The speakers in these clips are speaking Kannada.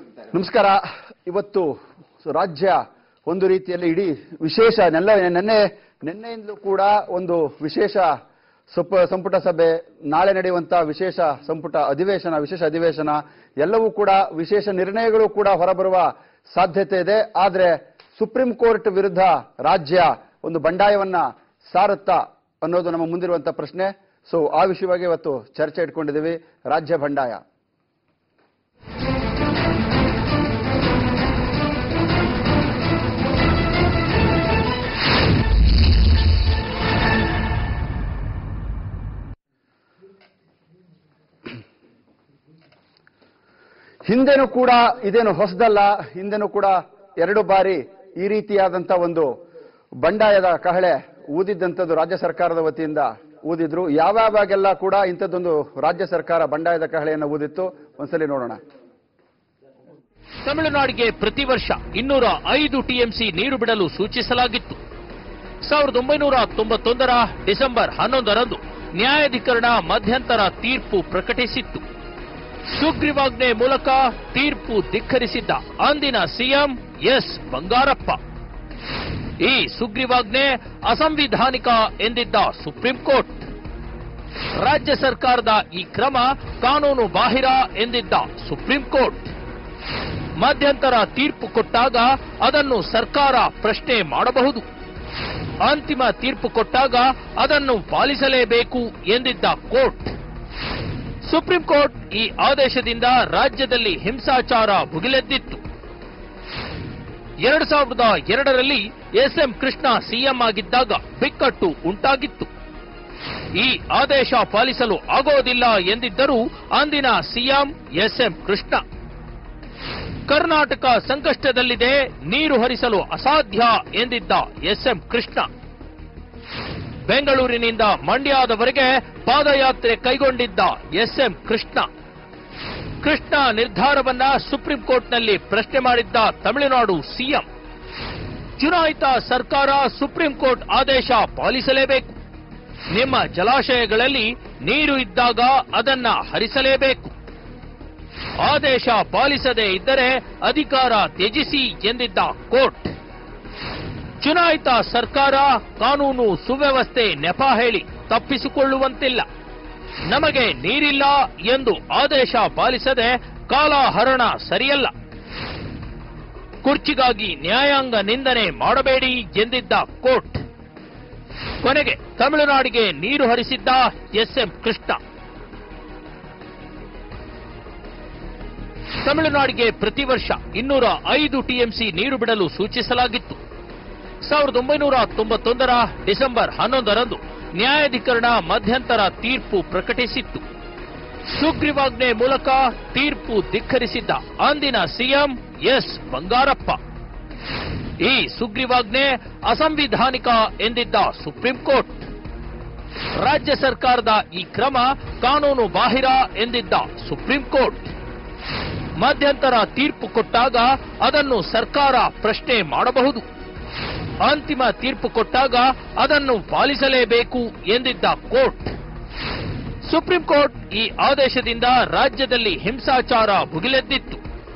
ನಮಸ್ಕಾರ ಇವತ್ತು ರಾಜ್ಯ ಒಂದು ರೀತಿಯಲ್ಲಿ ಇಡೀ ವಿಶೇಷ ನೆಲ್ಲ ನೆನ್ನೆ ನಿನ್ನೆಯಿಂದಲೂ ಕೂಡ ಒಂದು ವಿಶೇಷ ಸಪ ಸಂಪುಟ ಸಭೆ ನಾಳೆ ನಡೆಯುವಂತಹ ವಿಶೇಷ ಸಂಪುಟ ಅಧಿವೇಶನ ವಿಶೇಷ ಅಧಿವೇಶನ ಎಲ್ಲವೂ ಕೂಡ ವಿಶೇಷ ನಿರ್ಣಯಗಳು ಕೂಡ ಹೊರಬರುವ ಸಾಧ್ಯತೆ ಇದೆ ಆದ್ರೆ ಸುಪ್ರೀಂ ಕೋರ್ಟ್ ವಿರುದ್ಧ ರಾಜ್ಯ ಒಂದು ಬಂಡಾಯವನ್ನ ಸಾರುತ್ತಾ ಅನ್ನೋದು ನಮ್ಮ ಮುಂದಿರುವಂತಹ ಪ್ರಶ್ನೆ ಸೊ ಆ ವಿಷಯವಾಗಿ ಇವತ್ತು ಚರ್ಚೆ ಇಟ್ಕೊಂಡಿದ್ದೀವಿ ರಾಜ್ಯ ಬಂಡಾಯ ಹಿಂದೆನೂ ಕೂಡ ಇದೇನು ಹೊಸದಲ್ಲ ಹಿಂದೆನೂ ಕೂಡ ಎರಡು ಬಾರಿ ಈ ರೀತಿಯಾದಂತ ಒಂದು ಬಂಡಾಯದ ಕಹಳೆ ಊದಿದ್ದಂಥದ್ದು ರಾಜ್ಯ ಸರ್ಕಾರದ ವತಿಯಿಂದ ಊದಿದ್ರು ಯಾವ್ಯಾವಾಗೆಲ್ಲ ಕೂಡ ಇಂಥದ್ದೊಂದು ರಾಜ್ಯ ಸರ್ಕಾರ ಬಂಡಾಯದ ಕಹಳೆಯನ್ನು ಊದಿತ್ತು ಒಂದ್ಸಲಿ ನೋಡೋಣ ತಮಿಳುನಾಡಿಗೆ ಪ್ರತಿ ವರ್ಷ ಇನ್ನೂರ ಐದು ಟಿಎಂಸಿ ನೀರು ಬಿಡಲು ಸೂಚಿಸಲಾಗಿತ್ತು ಸಾವಿರದ ಒಂಬೈನೂರ ತೊಂಬತ್ತೊಂದರ ಡಿಸೆಂಬರ್ ಹನ್ನೊಂದರಂದು ನ್ಯಾಯಾಧಿಕರಣ ಮಧ್ಯಂತರ ತೀರ್ಪು ಪ್ರಕಟಿಸಿತ್ತು ಸುಗ್ರೀವಾಜ್ಞೆ ಮೂಲಕ ತೀರ್ಪು ಧಿಕ್ಕರಿಸಿದ್ದ ಅಂದಿನ ಸಿಎಂ ಎಸ್ ಬಂಗಾರಪ್ಪ ಈ ಸುಗ್ರೀವಾಜ್ಞೆ ಅಸಂವಿಧಾನಿಕ ಎಂದಿದ್ದ ಸುಪ್ರೀಂ ಕೋರ್ಟ್ ರಾಜ್ಯ ಸರ್ಕಾರದ ಈ ಕ್ರಮ ಕಾನೂನು ಬಾಹಿರ ಎಂದಿದ್ದ ಸುಪ್ರೀಂ ಕೋರ್ಟ್ ಮಧ್ಯಂತರ ತೀರ್ಪು ಕೊಟ್ಟಾಗ ಅದನ್ನು ಸರ್ಕಾರ ಪ್ರಶ್ನೆ ಮಾಡಬಹುದು ಅಂತಿಮ ತೀರ್ಪು ಕೊಟ್ಟಾಗ ಅದನ್ನು ಪಾಲಿಸಲೇಬೇಕು ಎಂದಿದ್ದ ಕೋರ್ಟ್ ಸುಪ್ರೀಂ ಕೋರ್ಟ್ ಈ ಆದೇಶದಿಂದ ರಾಜ್ಯದಲ್ಲಿ ಹಿಂಸಾಚಾರ ಭುಗಿಲೆದ್ದಿತ್ತು ಎರಡು ಸಾವಿರದ ಎರಡರಲ್ಲಿ ಎಸ್ಎಂ ಕೃಷ್ಣ ಸಿಎಂ ಆಗಿದ್ದಾಗ ಬಿಕ್ಕಟ್ಟು ಉಂಟಾಗಿತ್ತು ಈ ಆದೇಶ ಪಾಲಿಸಲು ಆಗೋದಿಲ್ಲ ಎಂದಿದ್ದರೂ ಅಂದಿನ ಸಿಎಂ ಎಸ್ಎಂ ಕೃಷ್ಣ ಕರ್ನಾಟಕ ಸಂಕಷ್ಟದಲ್ಲಿದೆ ನೀರು ಹರಿಸಲು ಅಸಾಧ್ಯ ಎಂದಿದ್ದ ಎಸ್ಎಂ ಕೃಷ್ಣ ಬೆಂಗಳೂರಿನಿಂದ ಮಂಡ್ಯದವರೆಗೆ ಪಾದಯಾತ್ರೆ ಕೈಗೊಂಡಿದ್ದ ಎಸ್ಎಂ ಕೃಷ್ಣ ಕೃಷ್ಣ ನಿರ್ಧಾರವನ್ನ ಸುಪ್ರೀಂ ಕೋರ್ಟ್ನಲ್ಲಿ ಪ್ರಶ್ನೆ ಮಾಡಿದ್ದ ತಮಿಳುನಾಡು ಸಿಎಂ ಚುನಾಯಿತ ಸರ್ಕಾರ ಸುಪ್ರೀಂ ಕೋರ್ಟ್ ಆದೇಶ ಪಾಲಿಸಲೇಬೇಕು ನಿಮ್ಮ ಜಲಾಶಯಗಳಲ್ಲಿ ನೀರು ಇದ್ದಾಗ ಅದನ್ನ ಹರಿಸಲೇಬೇಕು ಆದೇಶ ಪಾಲಿಸದೇ ಇದ್ದರೆ ಅಧಿಕಾರ ತ್ಯಜಿಸಿ ಎಂದಿದ್ದ ಕೋರ್ಟ್ ಚುನಾಯಿತ ಸರ್ಕಾರ ಕಾನೂನು ಸುವ್ಯವಸ್ಥೆ ನೆಪ ಹೇಳಿ ತಪ್ಪಿಸಿಕೊಳ್ಳುವಂತಿಲ್ಲ ನಮಗೆ ನೀರಿಲ್ಲ ಎಂದು ಆದೇಶ ಪಾಲಿಸದೆ ಕಾಲಹರಣ ಸರಿಯಲ್ಲ ಕುರ್ಚಿಗಾಗಿ ನ್ಯಾಯಾಂಗ ನಿಂದನೆ ಮಾಡಬೇಡಿ ಎಂದಿದ್ದ ಕೋರ್ಟ್ ಕೊನೆಗೆ ತಮಿಳುನಾಡಿಗೆ ನೀರು ಹರಿಸಿದ್ದ ಎಸ್ಎಂ ಕೃಷ್ಣ ತಮಿಳುನಾಡಿಗೆ ಪ್ರತಿ ವರ್ಷ ಇನ್ನೂರ ಐದು ಟಿಎಂಸಿ ನೀರು ಬಿಡಲು ಸೂಚಿಸಲಾಗಿತ್ತು ಸಾವಿರದ ಒಂಬೈನೂರ ತೊಂಬತ್ತೊಂದರ ಡಿಸೆಂಬರ್ ಹನ್ನೊಂದರಂದು ನ್ಯಾಯಾಧಿಕರಣ ಮಧ್ಯಂತರ ತೀರ್ಪು ಪ್ರಕಟಿಸಿತ್ತು ಸುಗ್ರೀವಾಜ್ಞೆ ಮೂಲಕ ತೀರ್ಪು ಧಿಕ್ಕರಿಸಿದ್ದ ಅಂದಿನ ಸಿಎಂ ಎಸ್ ಬಂಗಾರಪ್ಪ ಈ ಸುಗ್ರೀವಾಜ್ಞೆ ಅಸಂವಿಧಾನಿಕ ಎಂದಿದ್ದ ಸುಪ್ರೀಂ ಕೋರ್ಟ್ ರಾಜ್ಯ ಸರ್ಕಾರದ ಈ ಕ್ರಮ ಕಾನೂನು ಬಾಹಿರ ಎಂದಿದ್ದ ಸುಪ್ರೀಂ ಕೋರ್ಟ್ ಮಧ್ಯಂತರ ತೀರ್ಪು ಕೊಟ್ಟಾಗ ಅದನ್ನು ಸರ್ಕಾರ ಪ್ರಶ್ನೆ ಮಾಡಬಹುದು ಅಂತಿಮ ತೀರ್ಪು ಕೊಟ್ಟಾಗ ಅದನ್ನು ಪಾಲಿಸಲೇಬೇಕು ಎಂದಿದ್ದ ಕೋರ್ಟ್ ಸುಪ್ರೀಂ ಕೋರ್ಟ್ ಈ ಆದೇಶದಿಂದ ರಾಜ್ಯದಲ್ಲಿ ಹಿಂಸಾಚಾರ ಭುಗಿಲೆದ್ದಿತ್ತು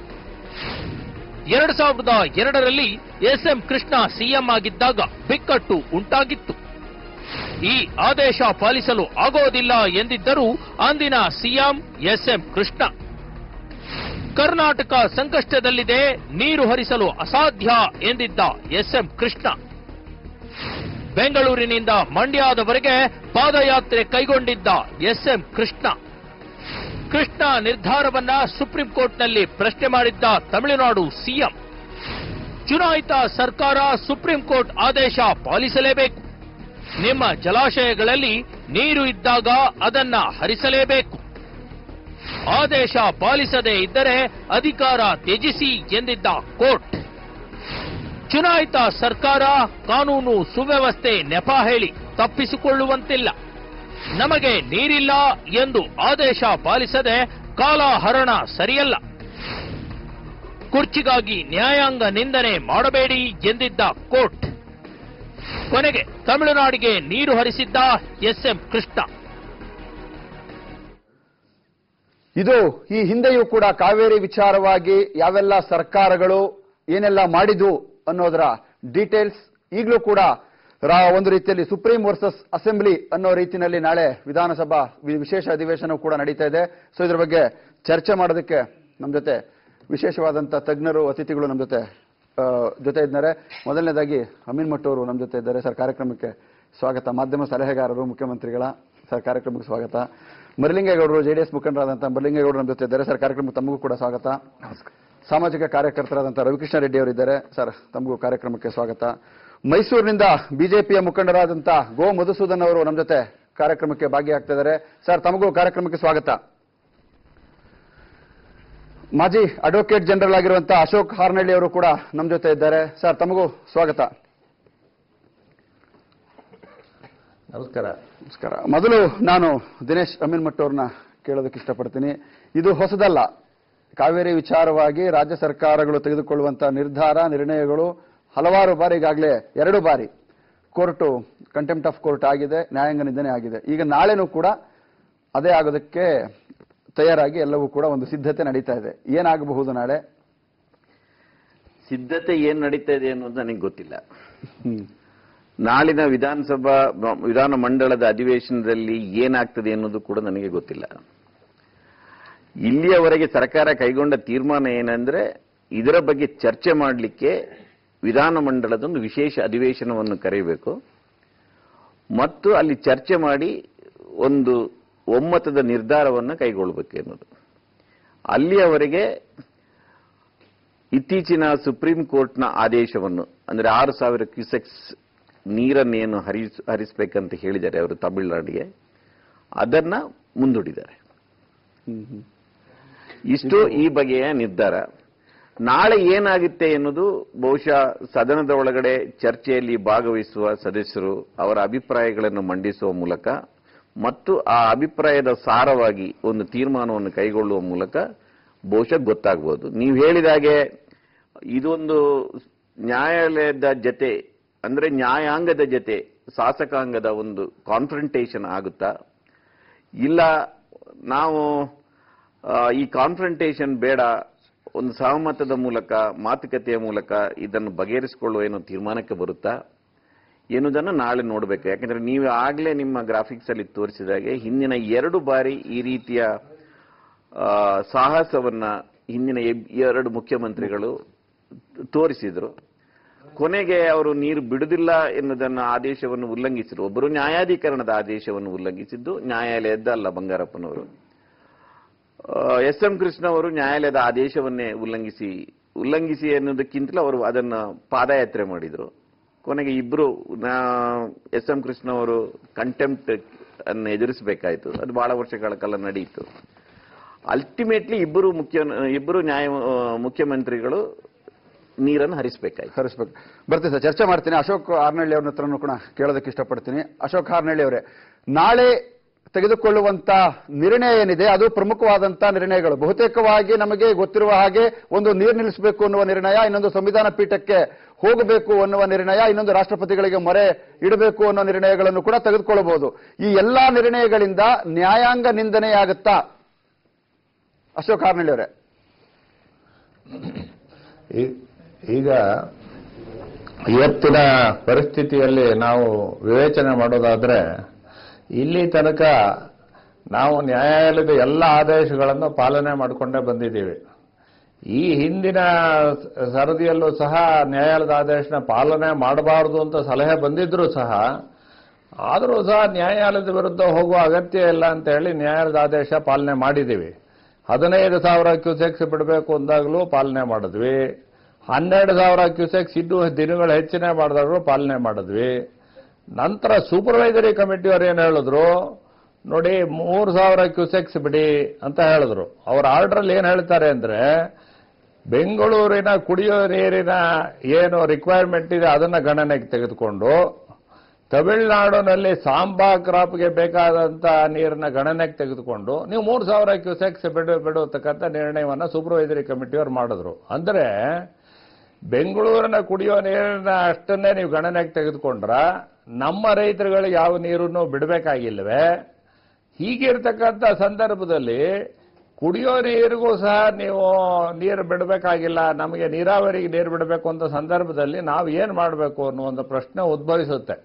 ಎರಡು ಸಾವಿರದ ಎರಡರಲ್ಲಿ ಎಸ್ಎಂ ಕೃಷ್ಣ ಸಿಎಂ ಆಗಿದ್ದಾಗ ಬಿಕ್ಕಟ್ಟು ಉಂಟಾಗಿತ್ತು ಈ ಆದೇಶ ಪಾಲಿಸಲು ಆಗೋದಿಲ್ಲ ಎಂದಿದ್ದರೂ ಅಂದಿನ ಸಿಎಂ ಎಸ್ಎಂ ಕೃಷ್ಣ ಕರ್ನಾಟಕ ಸಂಕಷ್ಟದಲ್ಲಿದೆ ನೀರು ಹರಿಸಲು ಅಸಾಧ್ಯ ಎಂದಿದ್ದ ಎಸ್ಎಂ ಕೃಷ್ಣ ಬೆಂಗಳೂರಿನಿಂದ ಮಂಡ್ಯದವರೆಗೆ ಪಾದಯಾತ್ರೆ ಕೈಗೊಂಡಿದ್ದ ಎಸ್ಎಂ ಕೃಷ್ಣ ಕೃಷ್ಣ ನಿರ್ಧಾರವನ್ನ ಸುಪ್ರೀಂ ಕೋರ್ಟ್ನಲ್ಲಿ ಪ್ರಶ್ನೆ ಮಾಡಿದ್ದ ತಮಿಳುನಾಡು ಸಿಎಂ ಚುನಾಯಿತ ಸರ್ಕಾರ ಸುಪ್ರೀಂ ಕೋರ್ಟ್ ಆದೇಶ ಪಾಲಿಸಲೇಬೇಕು ನಿಮ್ಮ ಜಲಾಶಯಗಳಲ್ಲಿ ನೀರು ಇದ್ದಾಗ ಅದನ್ನ ಹರಿಸಲೇಬೇಕು ಆದೇಶ ಪಾಲಿಸದೇ ಇದ್ದರೆ ಅಧಿಕಾರ ತ್ಯಜಿಸಿ ಎಂದಿದ್ದ ಕೋರ್ಟ್ ಚುನಾಯಿತ ಸರ್ಕಾರ ಕಾನೂನು ಸುವ್ಯವಸ್ಥೆ ನೆಪ ಹೇಳಿ ತಪ್ಪಿಸಿಕೊಳ್ಳುವಂತಿಲ್ಲ ನಮಗೆ ನೀರಿಲ್ಲ ಎಂದು ಆದೇಶ ಪಾಲಿಸದೆ ಕಾಲಹರಣ ಸರಿಯಲ್ಲ ಕುರ್ಚಿಗಾಗಿ ನ್ಯಾಯಾಂಗ ನಿಂದನೆ ಮಾಡಬೇಡಿ ಎಂದಿದ್ದ ಕೋರ್ಟ್ ಕೊನೆಗೆ ತಮಿಳುನಾಡಿಗೆ ನೀರು ಹರಿಸಿದ್ದ ಎಸ್ಎಂ ಕೃಷ್ಣ ಇದು ಈ ಹಿಂದೆಯೂ ಕೂಡ ಕಾವೇರಿ ವಿಚಾರವಾಗಿ ಯಾವೆಲ್ಲ ಸರ್ಕಾರಗಳು ಏನೆಲ್ಲ ಮಾಡಿದ್ವು ಅನ್ನೋದರ ಡೀಟೇಲ್ಸ್ ಈಗಲೂ ಕೂಡ ರಾ- ಒಂದು ರೀತಿಯಲ್ಲಿ ಸುಪ್ರೀಂ ವರ್ಸಸ್ ಅಸೆಂಬ್ಲಿ ಅನ್ನೋ ರೀತಿಯಲ್ಲಿ ನಾಳೆ ವಿಧಾನಸಭಾ ವಿ- ವಿಶೇಷ ಅಧಿವೇಶನ ಕೂಡ ನಡೀತಾ ಇದೆ ಸೊ ಇದ್ರ ಬಗ್ಗೆ ಚರ್ಚೆ ಮಾಡೋದಕ್ಕೆ ನಮ್ಮ ಜೊತೆ ವಿಶೇಷವಾದಂಥ ತಜ್ಞರು ಅತಿಥಿಗಳು ನಮ್ಮ ಜೊತೆ ಆ, ಜೊತೆ ಇದ್ದಾರೆ ಮೊದಲನೇದಾಗಿ ಅಮೀನ್ ಮಟ್ಟೂರು ಅವರು ನಮ್ಮ ಜೊತೆ ಇದ್ದಾರೆ ಸರ್ ಕಾರ್ಯಕ್ರಮಕ್ಕೆ ಸ್ವಾಗತ ಮಾಧ್ಯಮ ಸಲಹೆಗಾರರು ಮುಖ್ಯಮಂತ್ರಿಗಳ ಸರ್ ಕಾರ್ಯಕ್ರಮಕ್ಕೆ ಸ್ವಾಗತ ಮರಲಿಂಗೇಗೌಡರು ಜೆಡಿಎಸ್ ಮುಖಂಡರಾದಂಥ ಮರಲಿಂಗೇಗೌಡರು ನಮ್ಮ ಜೊತೆ ಇದ್ದಾರೆ ಸರ್ ಕಾರ್ಯಕ್ರಮಕ್ಕೆ ತಮಗೂ ಕೂಡ ಸ್ವಾಗತ ಸಾಮಾಜಿಕ ಕಾರ್ಯಕರ್ತರಾದಂಥ ರವಿಕೃಷ್ಣ ರೆಡ್ಡಿ ಅವರಿದ್ದಾರೆ ಸರ್ ತಮಗೂ ಕಾರ್ಯಕ್ರಮಕ್ಕೆ ಸ್ವಾಗತ ಮೈಸೂರಿನಿಂದ ಬಿಜೆಪಿಯ ಮುಖಂಡರಾದಂಥ ಗೋ ಮಧುಸೂದನ್ ಅವರು ನಮ್ಮ ಜೊತೆ ಕಾರ್ಯಕ್ರಮಕ್ಕೆ ಭಾಗಿಯಾಗ್ತಾ ಇದ್ದಾರೆ ಸರ್ ತಮಗೂ ಕಾರ್ಯಕ್ರಮಕ್ಕೆ ಸ್ವಾಗತ ಮಾಜಿ ಅಡ್ವೊಕೇಟ್ ಜನರಲ್ ಆಗಿರುವಂತಹ ಅಶೋಕ್ ಹಾರ್ನಳ್ಳಿ ಅವರು ಕೂಡ ನಮ್ಮ ಜೊತೆ ಇದ್ದಾರೆ ಸರ್ ತಮಗೂ ಸ್ವಾಗತ ನಮಸ್ಕಾರ ನಮಸ್ಕಾರ ಮೊದಲು ನಾನು ದಿನೇಶ್ ಅಮೀನ್ ಮಟ್ಟ ಅವ್ರನ್ನ ಕೇಳೋದಕ್ಕೆ ಇಷ್ಟಪಡ್ತೀನಿ ಇದು ಹೊಸದಲ್ಲ ಕಾವೇರಿ ವಿಚಾರವಾಗಿ ರಾಜ್ಯ ಸರ್ಕಾರಗಳು ತೆಗೆದುಕೊಳ್ಳುವಂತಹ ನಿರ್ಧಾರ ನಿರ್ಣಯಗಳು ಹಲವಾರು ಬಾರಿ ಈಗಾಗಲೇ ಎರಡು ಬಾರಿ ಕೋರ್ಟು ಕಂಟೆಂಪ್ಟ್ ಆಫ್ ಕೋರ್ಟ್ ಆಗಿದೆ ನ್ಯಾಯಾಂಗ ನಿಂದನೆ ಆಗಿದೆ ಈಗ ನಾಳೆನೂ ಕೂಡ ಅದೇ ಆಗೋದಕ್ಕೆ ತಯಾರಾಗಿ ಎಲ್ಲವೂ ಕೂಡ ಒಂದು ಸಿದ್ಧತೆ ನಡೀತಾ ಇದೆ ಏನಾಗಬಹುದು ನಾಳೆ ಸಿದ್ಧತೆ ಏನ್ ನಡೀತಾ ಇದೆ ಅನ್ನೋದು ನನಗೆ ಗೊತ್ತಿಲ್ಲ ಹ್ಮ್. ನಾಳಿನ ವಿಧಾನಸಭಾ ಮ- ವಿಧಾನ ಮಂಡಲದ ಅಧಿವೇಶನದಲ್ಲಿ ಏನಾಗ್ತದೆ ಅನ್ನೋದು ಕೂಡ ನನಗೆ ಗೊತ್ತಿಲ್ಲ ಇಲ್ಲಿಯವರೆಗೆ ಸರ್ಕಾರ ಕೈಗೊಂಡ ತೀರ್ಮಾನ ಏನಂದ್ರೆ ಇದರ ಬಗ್ಗೆ ಚರ್ಚೆ ಮಾಡಲಿಕ್ಕೆ ವಿಧಾನ ಮಂಡಲದೊಂದು ವಿಶೇಷ ಅಧಿವೇಶನವನ್ನು ಕರೆಯಬೇಕು ಮತ್ತು ಅಲ್ಲಿ ಚರ್ಚೆ ಮಾಡಿ ಒಂದು ಒಮ್ಮತದ ನಿರ್ಧಾರವನ್ನು ಕೈಗೊಳ್ಳಬೇಕು ಎನ್ನುವುದು ಅಲ್ಲಿಯವರೆಗೆ ಇತ್ತೀಚಿನ ಸುಪ್ರೀಂ ಕೋರ್ಟ್ನ ಆದೇಶವನ್ನು ಅಂದ್ರೆ ಆರು ಸಾವಿರ ಕ್ಯೂಸೆಕ್ಸ್ ನೀರನ್ನೇನು ಹರಿಸ್ ಹರಿಸಬೇಕಂತ ಹೇಳಿದ್ದಾರೆ ಅವರು ತಮಿಳುನಾಡಿಗೆ ಅದನ್ನ ಮುಂದೂಡಿದ್ದಾರೆ ಹ್ಮ್, ಹ್ಮ್. ಇಷ್ಟು ಈ ಬಗೆಯ ನಿರ್ಧಾರ ನಾಳೆ ಏನಾಗುತ್ತೆ ಎನ್ನುವುದು ಬಹುಶಃ ಸದನದ ಒಳಗಡೆ ಚರ್ಚೆಯಲ್ಲಿ ಭಾಗವಹಿಸುವ ಸದಸ್ಯರು ಅವರ ಅಭಿಪ್ರಾಯಗಳನ್ನು ಮಂಡಿಸುವ ಮೂಲಕ ಮತ್ತು ಆ ಅಭಿಪ್ರಾಯದ ಸಾರವಾಗಿ ಒಂದು ತೀರ್ಮಾನವನ್ನು ಕೈಗೊಳ್ಳುವ ಮೂಲಕ ಬಹುಶಃ ಗೊತ್ತಾಗಬಹುದು ನೀವು ಹೇಳಿದಾಗೆ ಇದೊಂದು ನ್ಯಾಯಾಲಯದ ಜತೆ ಅಂದ್ರೆ ನ್ಯಾಯಾಂಗದ ಜತೆ ಶಾಸಕಾಂಗದ ಒಂದು ಕಾನ್ಫ್ರಂಟೇಷನ್ ಆಗುತ್ತಾ ಇಲ್ಲ ನಾವು ಆ, ಈ ಕಾನ್ಫ್ರಂಟೇಷನ್ ಬೇಡ ಒಂದು ಸಹಮತದ ಮೂಲಕ ಮಾತುಕತೆಯ ಮೂಲಕ ಇದನ್ನು ಬಗೆಹರಿಸಿಕೊಳ್ಳುವ ಏನೋ ತೀರ್ಮಾನಕ್ಕೆ ಬರುತ್ತಾ ಎನ್ನುವುದನ್ನು ನಾಳೆ ನೋಡಬೇಕು ಯಾಕಂದ್ರೆ ನೀವು ಆಗಲೇ ನಿಮ್ಮ ಗ್ರಾಫಿಕ್ಸ್ ಅಲ್ಲಿ ತೋರಿಸಿದಾಗೆ ಹಿಂದಿನ ಎರಡು ಬಾರಿ ಈ ರೀತಿಯ ಆ, ಸಾಹಸವನ್ನ ಹಿಂದಿನ ಎಬ್- ಎರಡು ಮುಖ್ಯಮಂತ್ರಿಗಳು ತೋರಿಸಿದ್ರು ಕೊನೆಗೆ ಅವರು ನೀರು ಬಿಡುವುದಿಲ್ಲ ಎನ್ನುವುದನ್ನ ಆದೇಶವನ್ನು ಉಲ್ಲಂಘಿಸಿದ್ರು ಒಬ್ಬರು ನ್ಯಾಯಾಧೀಕರಣದ ಆದೇಶವನ್ನು ಉಲ್ಲಂಘಿಸಿದ್ದು ನ್ಯಾಯಾಲಯದ ಅಲ್ಲ ಬಂಗಾರಪ್ಪನವರು ಎಸ್ ಎಂ ಕೃಷ್ಣ ಅವರು ನ್ಯಾಯಾಲಯದ ಆದೇಶವನ್ನೇ ಉಲ್ಲಂಘಿಸಿ ಉಲ್ಲಂಘಿಸಿ ಅನ್ನೋದಕ್ಕಿಂತಲೂ ಅವರು ಅದನ್ನ ಪಾದಯಾತ್ರೆ ಮಾಡಿದ್ರು ಕೊನೆಗೆ ಇಬ್ರು ಎಸ್ ಎಂ ಕೃಷ್ಣ ಅವರು ಕಂಟೆಂಪ್ಟ್ ಅನ್ನು ಎದುರಿಸಬೇಕಾಯಿತು ಅದು ಬಹಳ ವರ್ಷಗಳ ಕಾಲ ನಡೆಯಿತು ಅಲ್ಟಿಮೇಟ್ಲಿ ಇಬ್ಬರು ಮುಖ್ಯ ಇಬ್ಬರು ನ್ಯಾಯ ಆ, ಮುಖ್ಯಮಂತ್ರಿಗಳು ನೀರನ್ನು ಹರಿಸಬೇಕಾಯ್ತು ಹರಿಸ್ಬೇಕು ಬರ್ತೀನಿ ಸರ್ ಚರ್ಚೆ ಮಾಡ್ತೀನಿ ಅಶೋಕ್ ಹಾರ್ನಳ್ಳಿ ಅವ್ರ ಹತ್ರನೂ ಕೂಡ ಕೇಳೋದಕ್ಕೆ ಇಷ್ಟಪಡ್ತೀನಿ ಅಶೋಕ್ ಹಾರ್ನಳ್ಳಿ ಅವರೇ ನಾಳೆ ತೆಗೆದುಕೊಳ್ಳುವಂತ ನಿರ್ಣಯ ಏನಿದೆ ಅದು ಪ್ರಮುಖವಾದಂತ ನಿರ್ಣಯಗಳು ಬಹುತೇಕವಾಗಿ ನಮಗೆ ಗೊತ್ತಿರುವ ಹಾಗೆ ಒಂದು ನೀರು ನಿಲ್ಲಿಸಬೇಕು ಅನ್ನುವ ನಿರ್ಣಯ ಇನ್ನೊಂದು ಸಂವಿಧಾನ ಪೀಠಕ್ಕೆ ಹೋಗಬೇಕು ಅನ್ನುವ ನಿರ್ಣಯ ಇನ್ನೊಂದು ರಾಷ್ಟ್ರಪತಿಗಳಿಗೆ ಮೊರೆ ಇಡಬೇಕು ಅನ್ನೋ ನಿರ್ಣಯಗಳನ್ನು ಕೂಡ ತೆಗೆದುಕೊಳ್ಳಬಹುದು ಈ ಎಲ್ಲಾ ನಿರ್ಣಯಗಳಿಂದ ನ್ಯಾಯಾಂಗ ನಿಂದನೆಯಾಗುತ್ತಾ ಅಶೋಕ್ ಹಾರ್ನಳ್ಳಿ ಅವರೇ ಈ- ಈಗ ಇವತ್ತಿನ ಪರಿಸ್ಥಿತಿಯಲ್ಲಿ ನಾವು ವಿವೇಚನೆ ಮಾಡೋದಾದ್ರೆ ಇಲ್ಲಿ ತನಕ ನಾವು ನ್ಯಾಯಾಲಯದ ಎಲ್ಲ ಆದೇಶಗಳನ್ನು ಪಾಲನೆ ಮಾಡಿಕೊಂಡೇ ಬಂದಿದ್ದೀವಿ ಈ ಹಿಂದಿನ ಸ- ಸರದಿಯಲ್ಲೂ ಸಹ ನ್ಯಾಯಾಲಯದ ಆದೇಶನ ಪಾಲನೆ ಮಾಡಬಾರದು ಅಂತ ಸಲಹೆ ಬಂದಿದ್ರೂ ಸಹ ಆದರೂ ಸಹ ನ್ಯಾಯಾಲಯದ ವಿರುದ್ಧ ಹೋಗುವ ಅಗತ್ಯ ಇಲ್ಲ ಅಂತ ಹೇಳಿ ನ್ಯಾಯಾಲಯದ ಆದೇಶ ಪಾಲನೆ ಮಾಡಿದ್ದೀವಿ ಹದಿನೈದು ಸಾವಿರ ಕ್ಯೂಸೆಕ್ಸ್ ಬಿಡಬೇಕು ಅಂದಾಗಲೂ ಪಾಲನೆ ಮಾಡಿದ್ವಿ ಹನ್ನೆರಡು ಸಾವಿರ ಕ್ಯೂಸೆಕ್ಸ್ ಇನ್ನೂ ದಿನಗಳು ಹೆಚ್ಚಿನ ಮಾಡಿದಾಗಲೂ ಪಾಲನೆ ಮಾಡಿದ್ವಿ ನಂತರ ಸೂಪರ್ವೈಸರಿ ಕಮಿಟಿಯವರು ಏನು ಹೇಳಿದ್ರು ನೋಡಿ ಮೂರು ಸಾವಿರ ಕ್ಯೂಸೆಕ್ಸ್ ಬಿಡಿ ಅಂತ ಹೇಳಿದ್ರು ಅವ್ರ ಆರ್ಡರಲ್ಲಿ ಏನು ಹೇಳ್ತಾರೆ ಅಂದ್ರೆ ಬೆಂಗಳೂರಿನ ಕುಡಿಯೋ ನೀರಿನ ಏನು ರಿಕ್ವೈರ್ಮೆಂಟ್ ಇದೆ ಅದನ್ನ ಗಣನೆಗೆ ತೆಗೆದುಕೊಂಡು ತಮಿಳುನಾಡಿನಲ್ಲಿ ಸಾಂಬಾ ಕ್ರಾಪ್ಗೆ ಬೇಕಾದಂತ ನೀರನ್ನ ಗಣನೆಗೆ ತೆಗೆದುಕೊಂಡು ನೀವು ಮೂರು ಸಾವಿರ ಕ್ಯೂಸೆಕ್ಸ್ ಬಿಡು ಬಿಡುತ್ತಕ್ಕಂಥ ನಿರ್ಣಯವನ್ನ ಸೂಪರ್ವೈಸರಿ ಕಮಿಟಿಯವರು ಮಾಡಿದ್ರು ಅಂದ್ರೆ ಬೆಂಗಳೂರಿನ ಕುಡಿಯೋ ನೀರಿನ ಅಷ್ಟನ್ನೇ ನೀವು ಗಣನೆಗೆ ತೆಗೆದುಕೊಂಡ್ರ ನಮ್ಮ ರೈತರುಗಳಿಗೆ ಯಾವ ನೀರನ್ನು ಬಿಡಬೇಕಾಗಿಲ್ವೇ ಹೀಗಿರ್ತಕ್ಕಂಥ ಸಂದರ್ಭದಲ್ಲಿ ಕುಡಿಯೋ ನೀರಿಗೂ ಸಹ ನೀವು ನೀರು ಬಿಡಬೇಕಾಗಿಲ್ಲ ನಮಗೆ ನೀರಾವರಿಗೆ ನೀರು ಬಿಡಬೇಕು ಅಂತ ಸಂದರ್ಭದಲ್ಲಿ ನಾವು ಏನು ಮಾಡಬೇಕು ಅನ್ನೋ ಒಂದು ಪ್ರಶ್ನೆ ಉದ್ಭವಿಸುತ್ತೆ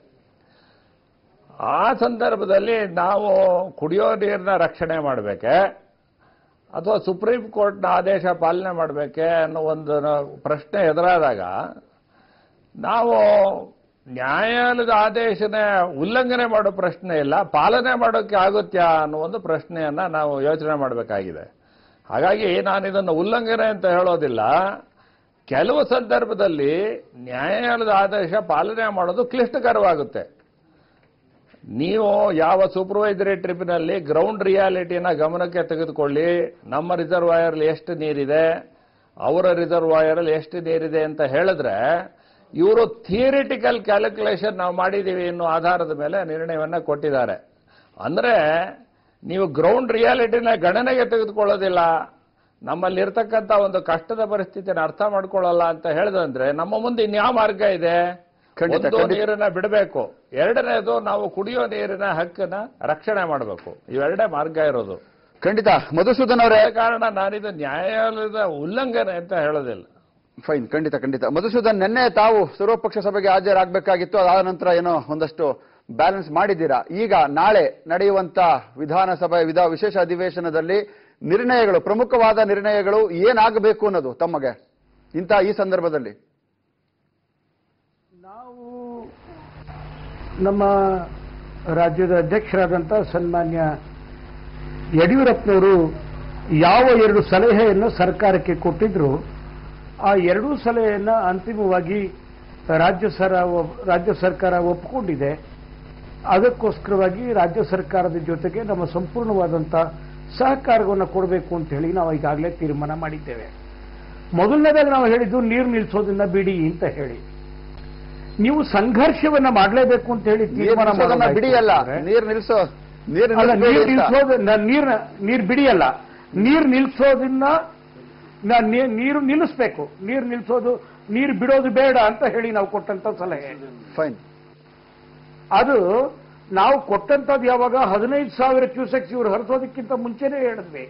ಆ ಸಂದರ್ಭದಲ್ಲಿ ನಾವು ಕುಡಿಯೋ ನೀರನ್ನ ರಕ್ಷಣೆ ಮಾಡಬೇಕೆ ಅಥವಾ ಸುಪ್ರೀಂ ಕೋರ್ಟ್ನ ಆದೇಶ ಪಾಲನೆ ಮಾಡಬೇಕೆ ಅನ್ನೋ ಒಂದು ನ- ಪ್ರಶ್ನೆ ಎದುರಾದಾಗ ನಾವು ನ್ಯಾಯಾಲಯದ ಆದೇಶನ ಉಲ್ಲಂಘನೆ ಮಾಡೋ ಪ್ರಶ್ನೆ ಇಲ್ಲ ಪಾಲನೆ ಮಾಡೋಕ್ಕೆ ಆಗುತ್ತಾ ಅನ್ನೋ ಒಂದು ಪ್ರಶ್ನೆಯನ್ನ ನಾವು ಯೋಚನೆ ಮಾಡಬೇಕಾಗಿದೆ ಹಾಗಾಗಿ ನಾನು ಇದನ್ನು ಉಲ್ಲಂಘನೆ ಅಂತ ಹೇಳೋದಿಲ್ಲ ಕೆಲವು ಸಂದರ್ಭದಲ್ಲಿ ನ್ಯಾಯಾಲಯದ ಆದೇಶ ಪಾಲನೆ ಮಾಡೋದು ಕ್ಲಿಷ್ಟಕರವಾಗುತ್ತೆ ನೀವು ಯಾವ ಸೂಪರ್ವೈಸರಿ ಟ್ರಿಬ್ಯುನಲ್ಲಿ ಗ್ರೌಂಡ್ ರಿಯಾಲಿಟಿನ ಗಮನಕ್ಕೆ ತೆಗೆದುಕೊಳ್ಳಿ ನಮ್ಮ ರಿಸರ್ವಾಯರ್ಲಿ ಎಷ್ಟು ನೀರಿದೆ ಅವರ ರಿಸರ್ವಾಯರಲ್ಲಿ ಎಷ್ಟು ನೀರಿದೆ ಅಂತ ಹೇಳಿದ್ರೆ ಇವರು ಥಿಯರಿಟಿಕಲ್ ಕ್ಯಾಲ್ಕುಲೇಷನ್ ನಾವು ಮಾಡಿದ್ದೀವಿ ಅನ್ನೋ ಆಧಾರದ ಮೇಲೆ ನಿರ್ಣಯವನ್ನ ಕೊಟ್ಟಿದ್ದಾರೆ ಅಂದ್ರೆ ನೀವು ಗ್ರೌಂಡ್ ರಿಯಾಲಿಟಿನ ಗಣನೆಗೆ ತೆಗೆದುಕೊಳ್ಳೋದಿಲ್ಲ ನಮ್ಮಲ್ಲಿರ್ತಕ್ಕಂಥ ಒಂದು ಕಷ್ಟದ ಪರಿಸ್ಥಿತಿನ ಅರ್ಥ ಮಾಡ್ಕೊಳ್ಳಲ್ಲ ಅಂತ ಹೇಳಿದಂದ್ರೆ ನಮ್ಮ ಮುಂದೆ ಇನ್ಯಾವ ಮಾರ್ಗ ಇದೆ ಖಂಡಿತ, ಒಂದು ಖಂಡಿತ. ನೀರನ್ನ ಬಿಡಬೇಕು ಎರಡನೇದು ನಾವು ಕುಡಿಯೋ ನೀರಿನ ಹಕ್ಕನ್ನ ರಕ್ಷಣೆ ಮಾಡಬೇಕು ಇವೆರಡೇ ಮಾರ್ಗ ಇರೋದು ಖಂಡಿತ ಮಧುಸೂದನ್ ಅವರೇ ಅದೇ ಕಾರಣ ನಾನಿದು ನ್ಯಾಯಾಲಯದ ಉಲ್ಲಂಘನೆ ಅಂತ ಹೇಳೋದಿಲ್ಲ ಫೈನ್ ಖಂಡಿತ ಖಂಡಿತ ಮಧುಸೂದನ್ ನಿನ್ನೆ ತಾವು ಸರ್ವಪಕ್ಷ ಸಭೆಗೆ ಹಾಜರಾಗಬೇಕಾಗಿತ್ತು ಅದಾದ ನಂತರ ಏನೋ ಒಂದಷ್ಟು ಬ್ಯಾಲೆನ್ಸ್ ಮಾಡಿದ್ದೀರಾ ಈಗ ನಾಳೆ ನಡೆಯುವಂತ ವಿಧಾನಸಭೆ ವಿಧಾ ವಿಶೇಷ ಅಧಿವೇಶನದಲ್ಲಿ ನಿರ್ಣಯಗಳು ಪ್ರಮುಖವಾದ ನಿರ್ಣಯಗಳು ಏನಾಗಬೇಕು ಅನ್ನೋದು ತಮಗೆ ಇಂಥ ಈ ಸಂದರ್ಭದಲ್ಲಿ ನಾವು ನಮ್ಮ ರಾಜ್ಯದ ಅಧ್ಯಕ್ಷರಾದಂಥ ಸನ್ಮಾನ್ಯ ಯಡಿಯೂರಪ್ಪನವರು ಯಾವ ಎರಡು ಸಲಹೆಯನ್ನು ಸರ್ಕಾರಕ್ಕೆ ಕೊಟ್ಟಿದ್ರು ಆ ಎರಡೂ ಸಲಹೆಯನ್ನು ಅಂತಿಮವಾಗಿ ರಾಜ್ಯ ಸರ ರಾಜ್ಯ ಸರ್ಕಾರ ಒಪ್ಪಿಕೊಂಡಿದೆ ಅದಕ್ಕೋಸ್ಕರವಾಗಿ ರಾಜ್ಯ ಸರ್ಕಾರದ ಜೊತೆಗೆ ನಮ್ಮ ಸಂಪೂರ್ಣವಾದಂಥ ಸಹಕಾರವನ್ನು ಕೊಡಬೇಕು ಅಂತ ಹೇಳಿ ನಾವು ಈಗಾಗಲೇ ತೀರ್ಮಾನ ಮಾಡಿದ್ದೇವೆ ಮೊದಲನೇದಾಗಿ ನಾವು ಹೇಳಿದ್ದು ನೀರು ನಿಲ್ಲಿಸೋದನ್ನ ಬಿಡಿ ಅಂತ ಹೇಳಿ ನೀವು ಸಂಘರ್ಷವನ್ನ ಮಾಡಲೇಬೇಕು ಅಂತ ಹೇಳಿ ನೀರ್ ತೀರ್ಮಾನ ನಿಲ್ಸೋದನ್ನ ಮಾಡೋದಾಯ್ತು ಬಿಡಿಯಲ್ಲ ಅಂದ್ರೆ- ನೀರ್ ನಿಲ್ಸೋ ನೀರ್ ಅಲ್ಲ ನಿಲ್ಲಿಸ್ಬೇಡಿ ನೀರ್ ಅಂತ. ನಿಲ್ಸೋದು ನ- ನೀರ್ ನೀರ್ ಬಿಡಿಯಲ್ಲ ನೀರ್ ನಿಲ್ಸೋದನ್ನ ನ- ನೀ- ನೀರು ನಿಲ್ಲಿಸ್ಬೇಕು ನೀರು ನಿಲ್ಸೋದು ನೀರು ಬಿಡೋದು ಬೇಡ ಅಂತ ಹೇಳಿ ನಾವು ಕೊಟ್ಟಂತ ಸಲಹೆ ಫೈನ್ ಅದು ನಾವು ಕೊಟ್ಟಂತದ್ದು ಯಾವಾಗ ಹದಿನೈದು ಸಾವಿರ ಕ್ಯೂಸೆಕ್ಸ್ ಇವರು ಹರಿಸೋದಕ್ಕಿಂತ ಮುಂಚೆನೇ ಹೇಳಿದ್ವಿ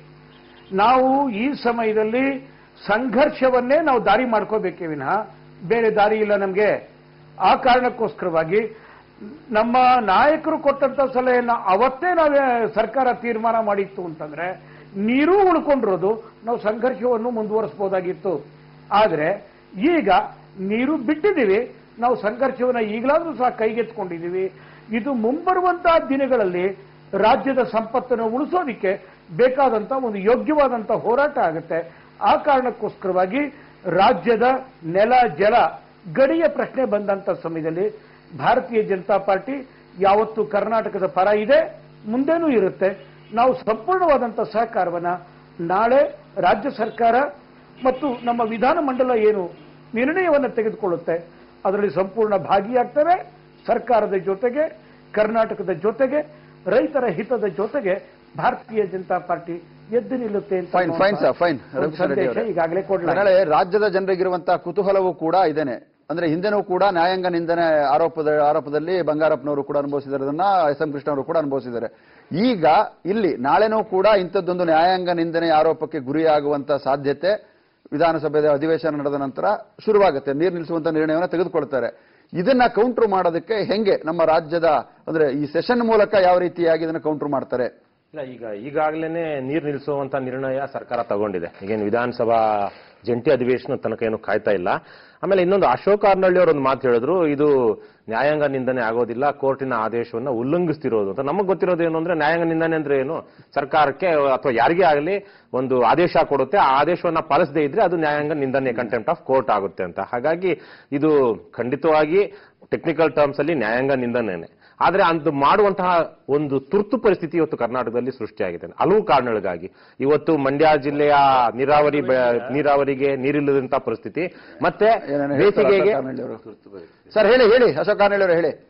ನಾವು ಈ ಸಮಯದಲ್ಲಿ ಸಂಘರ್ಷವನ್ನೇ ನಾವು ದಾರಿ ಮಾಡ್ಕೋಬೇಕೇ ವಿನಃ ಬೇರೆ ದಾರಿ ಇಲ್ಲ ನಮಗೆ ಆ ಕಾರಣಕ್ಕೋಸ್ಕರವಾಗಿ ನಮ್ಮ ನಾಯಕರು ಕೊಟ್ಟಂತ ಸಲಹೆಯನ್ನ ಅವತ್ತೇ ನಾವೇ ಸರ್ಕಾರ ತೀರ್ಮಾನ ಮಾಡಿತ್ತು ಅಂತಂದ್ರೆ ನೀರು ಉಳ್ಕೊಂಡಿರೋದು ನಾವು ಸಂಘರ್ಷವನ್ನು ಮುಂದುವರಿಸಬಹುದಾಗಿತ್ತು ಆದ್ರೆ ಈಗ ನೀರು ಬಿಟ್ಟಿದ್ದೀವಿ ನಾವು ಸಂಘರ್ಷವನ್ನ ಈಗಲಾದ್ರೂ ಸಹ ಕೈಗೆತ್ಕೊಂಡಿದ್ದೀವಿ ಇದು ಮುಂಬರುವಂತಹ ದಿನಗಳಲ್ಲಿ ರಾಜ್ಯದ ಸಂಪತ್ತನ್ನು ಉಳಿಸೋದಿಕ್ಕೆ ಬೇಕಾದಂತ ಒಂದು ಯೋಗ್ಯವಾದಂತ ಹೋರಾಟ ಆಗುತ್ತೆ ಆ ಕಾರಣಕ್ಕೋಸ್ಕರವಾಗಿ ರಾಜ್ಯದ ನೆಲ ಜಲ ಗಡಿಯ ಪ್ರಶ್ನೆ ಬಂದಂತ ಸಮಯದಲ್ಲಿ ಭಾರತೀಯ ಜನತಾ ಪಾರ್ಟಿ ಯಾವತ್ತು ಕರ್ನಾಟಕದ ಪರ ಇದೆ ಮುಂದೇನೂ ಇರುತ್ತೆ ನಾವು ಸಂಪೂರ್ಣವಾದಂತ ಸಹಕಾರವನ್ನ ನಾಳೆ ರಾಜ್ಯ ಸರ್ಕಾರ ಮತ್ತು ನಮ್ಮ ವಿಧಾನಮಂಡಲ ಏನು ನಿರ್ಣಯವನ್ನು ತೆಗೆದುಕೊಳ್ಳುತ್ತೆ ಅದರಲ್ಲಿ ಸಂಪೂರ್ಣ ಭಾಗಿಯಾಗ್ತವೆ ಸರ್ಕಾರದ ಜೊತೆಗೆ ಕರ್ನಾಟಕದ ಜೊತೆಗೆ ರೈತರ ಹಿತದ ಜೊತೆಗೆ ಭಾರತೀಯ ಜನತಾ ಪಾರ್ಟಿ ಎದ್ದು ನಿಲ್ಲುತ್ತೆ ಅಂತ ಫೈನ್ ಫೈನ್ ಸರ್ ಫೈನ್ ಒಂದು ಸಂದೇಶ ಈಗಾಗಲೇ ಕೊಡಲಾಗಿದೆ ನಾಳೆ ರಾಜ್ಯದ ಜನರಿಗಿರುವಂತಹ ಕುತೂಹಲವೂ ಕೂಡ ಇದೇನೆ ಅಂದ್ರೆ ಹಿಂದೆನೂ ಕೂಡ ನ್ಯಾಯಾಂಗ ನಿಂದನೆ ಆರೋಪದ ಆರೋಪದಲ್ಲಿ ಬಂಗಾರಪ್ಪನವರು ಕೂಡ ಅನುಭವಿಸಿದಾರದನ್ನ ಎಸ್ ಎಂ ಕೃಷ್ಣ ಅವರು ಕೂಡ ಅನುಭವಿಸಿದ್ದಾರೆ ಈಗ ಇಲ್ಲಿ ನಾಳೆನೂ ಕೂಡ ಇಂಥದ್ದೊಂದು ನ್ಯಾಯಾಂಗ ನಿಂದನೆ ಆರೋಪಕ್ಕೆ ಗುರಿಯಾಗುವಂತ ಸಾಧ್ಯತೆ ವಿಧಾನಸಭೆಯ ಅಧಿವೇಶನ ನಡೆದ ನಂತರ ಶುರುವಾಗುತ್ತೆ ನೀರು ನಿಲ್ಲಿಸುವಂತ ನಿರ್ಣಯವನ್ನು ತೆಗೆದುಕೊಳ್ತಾರೆ ಇದನ್ನ ಕೌಂಟರ್ ಮಾಡೋದಕ್ಕೆ ಹೆಂಗೆ ನಮ್ಮ ರಾಜ್ಯದ ಅಂದ್ರೆ ಈ ಸೆಷನ್ ಮೂಲಕ ಯಾವ ರೀತಿಯಾಗಿ ಇದನ್ನ ಕೌಂಟರ್ ಮಾಡ್ತಾರೆ ಇಲ್ಲ ಈಗ ಈಗಾಗಲೇ ನೀರು ನಿಲ್ಲಿಸುವಂತ ನಿರ್ಣಯ ಸರ್ಕಾರ ತಗೊಂಡಿದೆ ಈಗೇನು ವಿಧಾನಸಭಾ ಜಂಟಿ ಅಧಿವೇಶನ ತನಕ ಏನು ಕಾಯ್ತಾ ಇಲ್ಲ ಆಮೇಲೆ ಇನ್ನೊಂದು ಅಶೋಕ್ ಅರ್ನಳ್ಳಿ ಅವರು ಒಂದು ಮಾತು ಹೇಳಿದ್ರು ಇದು ನ್ಯಾಯಾಂಗ ನಿಂದನೆ ಆಗೋದಿಲ್ಲ ಕೋರ್ಟಿನ ಆದೇಶವನ್ನ ಉಲ್ಲಂಘಿಸ್ತಿರೋದು ಅಂತ ನಮಗೆ ಗೊತ್ತಿರೋದು ಏನು ಅಂದ್ರೆ ನ್ಯಾಯಾಂಗ ನಿಂದನೆ ಅಂದ್ರೆ ಏನು ಸರ್ಕಾರಕ್ಕೆ ಅಥವಾ ಯಾರಿಗೇ ಆಗಲಿ ಒಂದು ಆದೇಶ ಕೊಡುತ್ತೆ ಆ ಆದೇಶವನ್ನ ಪಾಲಿಸದೇ ಇದ್ರೆ ಅದು ನ್ಯಾಯಾಂಗ ನಿಂದನೆ ಕಂಟೆಂಪ್ಟ್ ಆಫ್ ಕೋರ್ಟ್ ಆಗುತ್ತೆ ಅಂತ ಹಾಗಾಗಿ ಇದು ಖಂಡಿತವಾಗಿ ಟೆಕ್ನಿಕಲ್ ಟರ್ಮ್ಸ್ ಅಲ್ಲಿ ನ್ಯಾಯಾಂಗ ನಿಂದನೆನೆ ಆದ್ರೆ ಅದು ಮಾಡುವಂತಹ ಒಂದು ತುರ್ತು ಪರಿಸ್ಥಿತಿ ಇವತ್ತು ಕರ್ನಾಟಕದಲ್ಲಿ ಸೃಷ್ಟಿಯಾಗಿದೆ ಹಲವು ಕಾರಣಗಳಿಗಾಗಿ ಇವತ್ತು ಮಂಡ್ಯ ಜಿಲ್ಲೆಯ ನೀರಾವರಿ ಬೆ- ನೀರಾವರಿಗೆ ನೀರಿಲ್ಲದಂತಹ ಪರಿಸ್ಥಿತಿ ಮತ್ತೆ ಏನೇನು ಹೇಳ್ತಾರೆ ಬೇಸಿಗೆಗೆ ಅಶೋಕ್ ಆರ್ನಳ್ಳಿ ಅವರು? ಸರ್ ಹೇಳಿ ಹೇಳಿ ಅಶೋಕ್ ಆರ್ನಳ್ಳಿ ಅವರು ಹೇಳಿ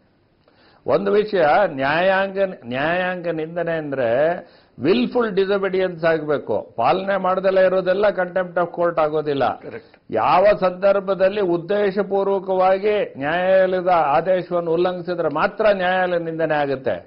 ಒಂದು ವಿಷಯ ನ್ಯಾಯಾಂಗ ನ್ಯಾಯಾಂಗ ನಿಂದನೆ ಅಂದ್ರೆ ವಿಲ್ಫುಲ್ ಡಿಸೊಬಿಡಿಯನ್ಸ್ ಆಗಬೇಕು ಪಾಲನೆ ಮಾಡದಲ್ಲೇ ಇರೋದೆಲ್ಲ ಕಂಟೆಂಪ್ಟ್ ಆಫ್ ಕೋರ್ಟ್ ಆಗೋದಿಲ್ಲ ಯಾವ ಸಂದರ್ಭದಲ್ಲಿ ಉದ್ದೇಶಪೂರ್ವಕವಾಗಿ ನ್ಯಾಯಾಲಯದ ಆದೇಶವನ್ನು ಉಲ್ಲಂಘಿಸಿದ್ರೆ ಮಾತ್ರ ನ್ಯಾಯಾಲಯ ನಿಂದನೆ ಆಗುತ್ತೆ